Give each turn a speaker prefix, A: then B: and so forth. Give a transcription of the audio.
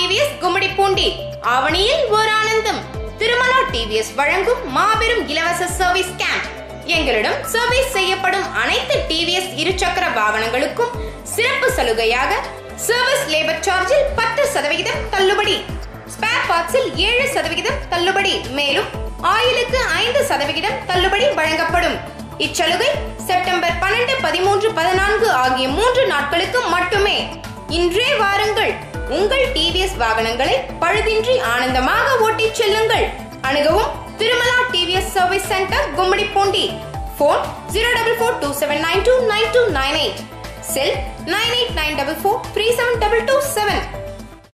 A: TVS Gummidipoondi ஆவணியில் ஓர் ஆனந்தம் Tirumala TVS வழங்கும் மாபெரும் இலவச சர்வீஸ் கேம்ப் எங்களிடம் சர்வீஸ் செய்யப்படும் அனைத்து டிவிஎஸ் இருசக்கர வாகனங்களுக்கும் சிறப்பு சலுகையாக சர்வீஸ் லேபர் சார்ஜில் பத்து சதவிகிதம் தள்ளுபடி ஸ்பேர் பார்ட்ஸில் ஏழு சதவிகிதம் தள்ளுபடி மேலும் ஆயிலுக்கு ஐந்து சதவிகிதம் தள்ளுபடி வழங்கப்படும் இச்சலுகை செப்டம்பர் பன்னெண்டு பதிமூன்று பதினான்கு ஆகிய மூன்று நாட்களுக்கு மட்டுமே இன்றே வாருங்கள் உங்கள் டிவிஎஸ் வாகனங்களை பழுதின்றி ஆனந்தமாக ஓட்டிச் செல்லுங்கள் அணுகவும் Tirumala TVS service centre Gummidipoondi phone zero double four two seven nine two nine two nine eight cell nine eight nine double four three seven double two seven